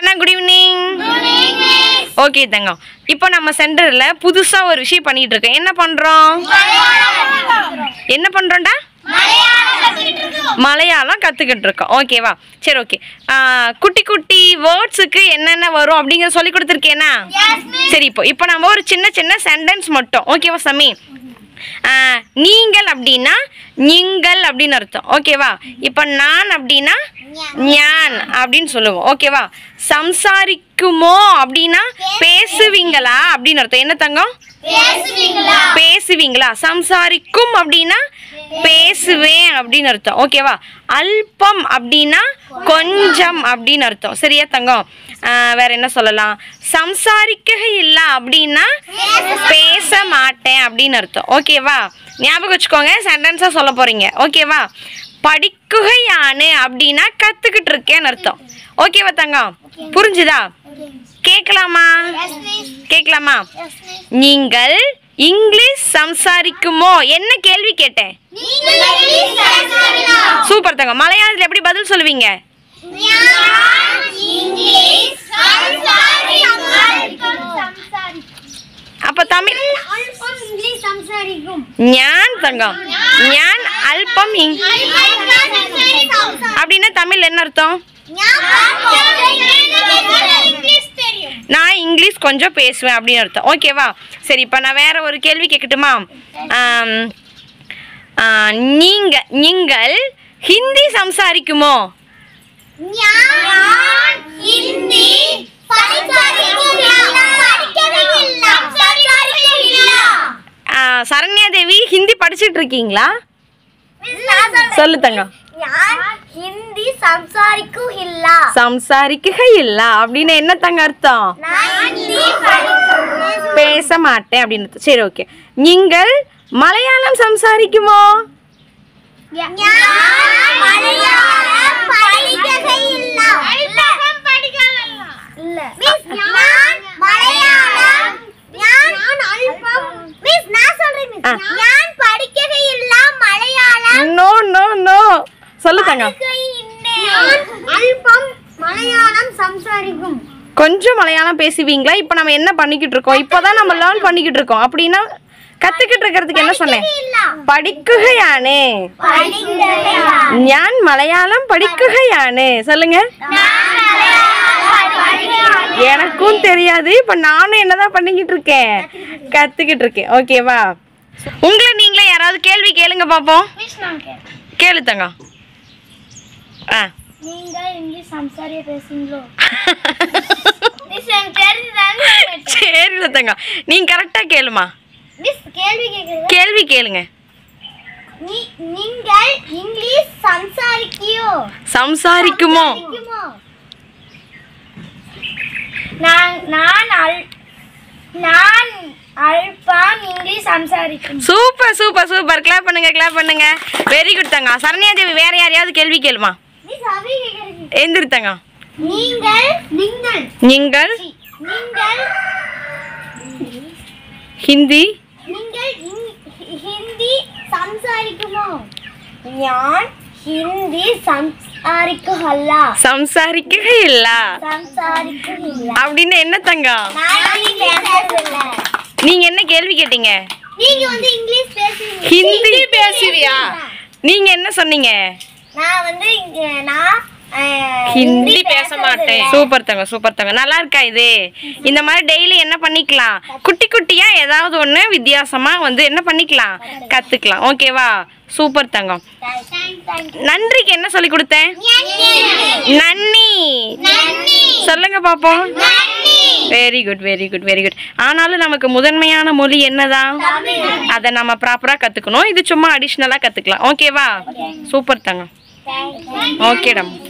அண்ணா good evening okay தங்கம் இப்போ நம்ம சென்டர்ல புதுசா ஒரு விஷயம் பண்ணிட்டு இருக்கோம் என்ன பண்றோம் என்ன பண்றோம்டா மலையாளம் கத்துக்கிட்டு இருக்கோம் ஓகேவா சரி ஓகே குட்டி குட்டி வேர்ட்ஸுக்கு என்னென்ன வரும் அப்படிங்கிற சொல்லி கொடுத்துருக்கேனா சரி இப்போ இப்போ நம்ம ஒரு சின்ன சின்ன சென்டென்ஸ் மட்டும் ஓகேவா சமி ஆ, நீங்கள் அப்படின்னா நீங்கள் அப்படின்னு அர்த்தம் ஓகேவா இப்போ நான் அப்படின்னா ஞான் அப்படின்னு சொல்லுவோம் ஓகேவா சம்சாரிக்குமோ அப்படின்னா பேசுவீங்களா அப்படின்னு அர்த்தம் என்ன தங்கம் பேசுவீங்களா சம்சாரிக்கும் அப்படின்னா பேசுவேன் அப்படின்னு அர்த்தம் ஓகேவா அல்பம் அப்படின்னா கொஞ்சம் அப்படின்னு அர்த்தம் சரியா தங்கம் ஆ, வேற என்ன சொல்லலாம் சம்சாரிக்க இல்ல அப்படின்னா பேச மாட்டேன் அப்படின்னு அர்த்தம் ஓகேவா ஞாபகம் வச்சுக்கோங்க சென்டென்ஸாக சொல்ல போறீங்க ஓகேவா படிக்குகையானு அப்படின்னா கத்துக்கிட்டு இருக்கேன்னு அர்த்தம் ஓகேவா தங்கம் புரிஞ்சுதா கேட்கலாமா கேட்கலாமா நீங்கள் இங்கிலீஷ் சம்சாரிக்குமோ என்ன கேள்வி கேட்டேன் சூப்பர் தங்கம் மலையாளத்தில் எப்படி பதில் சொல்லுவீங்க அப்ப தமிழ் ஞான் தங்கம் ஞான் அல்பம் இங் அப்படின்னா தமிழ் என்ன அர்த்தம் நான் இங்கிலீஷ் கொஞ்சம் பேசுவேன் அப்படின்னு அர்த்தம் ஓகேவா சரி இப்போ நான் வேற ஒரு கேள்வி கேட்கட்டுமா ஆம், ஆ, நீங்க நீங்கள் ஹிந்தி சம்சாரிக்குமோ ஆ, சரண்யா தேவி ஹிந்தி படிச்சிட்டு இருக்கீங்களா சொல்லு தங்கம் ಹಿಂದಿ ಸಂಸಾರಿಕ್ಕೂ ಇಲ್ಲ சம்சாரிக்குக இல்ல அப்படின்னு என்ன தங்க அர்த்தம் பேச மாட்டேன் அப்படின்னு அர்த்தம். சரி ஓகே நீங்கள் மலையாளம் சம்சாரிக்குமோ ஆ. நோ நோ நோ சொல்லு தங்க அல்பம் மலையாளம் சம்சாரிக்கும் கொஞ்சம் மலையாளம் பேசுவீங்களா இப்போ நம்ம என்ன பண்ணிக்கிட்டு இருக்கோம் இப்போதான் நம்ம லேர்ன் பண்ணிக்கிட்டு இருக்கோம் அப்படின்னா கத்துக்கிட்டு இருக்கிறதுக்கு என்ன சொன்னேன் படிக்குகையானே ஞான் மலையாளம் படிக்குகையானே சொல்லுங்க எனக்கும் தெரியாது இப்ப நானும் என்னதான் பண்ணிக்கிட்டு இருக்கேன் கத்துக்கிட்டு இருக்கேன் ஓகேவா உங்களை நீங்களே யாராவது கேள்வி கேளுங்க பாப்போம் கேளு தங்க ஆ நீங்கள் இங்கே சம்சாரியா பேசுங்களோ மிஸ் எனக்கு தெரிஞ்சுதானே சரி தங்க நீங்க கரெக்டா கேளுமா மிஸ் கேள்வி கேக்குறது கேள்வி கேளுங்க நீ நீங்கள் இங்கிலீஷ் சம்சாரிக்கியோ சம்சாரிக்குமோ சம்சாரிக்குமோ நான் நான் அல் நான் அல்பம் இங்கிலீஷ் சம்சாரிக்கும் சூப்பர் சூப்பர் சூப்பர் கிளாப் பண்ணுங்க கிளாப் பண்ணுங்க வெரி குட் தங்க சரண்யா தேவி வேற யாரையாவது கேள்வி கேளுமா மிஸ் அவி கேக்குறது எந்திரி தங்க நீங்கள் நீங்கள் நீங்கள் நீங்கள் ஹிந்தி നിങ്ങൾ ഇ- ഹിന്ദി സംസാരിക്കുമോ ഞാൻ ഹിന്ദി സംസാരിക്കുകയല്ല சம்சாரிக்கவே இல்ல സംസാരിക്കുന്നില്ല அப்படின்னு என்ன தங்கம் நான் ഹിന്ദി பேசுறதில்ல நீங்க என்ன கேள்வி கேட்டீங்க நீங்க வந்து இங்கிலீஷ் பேசுவீங்க ஹிந்தி பேசுவியா நீங்க என்ன சொன்னீங்க நான் வந்து இங்க நான் அஹ், ஹிந்தி பேச மாட்டேன் சூப்பர் தங்க சூப்பர் தங்க நல்லா இருக்கா இது இந்த மாதிரி டெய்லி என்ன பண்ணிக்கலாம் குட்டி குட்டியா ஏதாவது ஒண்ணு வித்தியாசமா வந்து என்ன பண்ணிக்கலாம் கத்துக்கலாம் ஓகேவா சூப்பர் தங்கம் நன்றிக்கு என்ன சொல்லி கொடுத்தேன் நன்னி சொல்லுங்க பாப்போம் very good very good very good ஆனாலும் நமக்கு முதன்மையான மொழி என்னதான் அதை நம்ம ப்ராப்பரா கத்துக்கணும் இது சும்மா அடிஷ்னலா கத்துக்கலாம் ஓகேவா சூப்பர் தங்கம் ஓகேடம்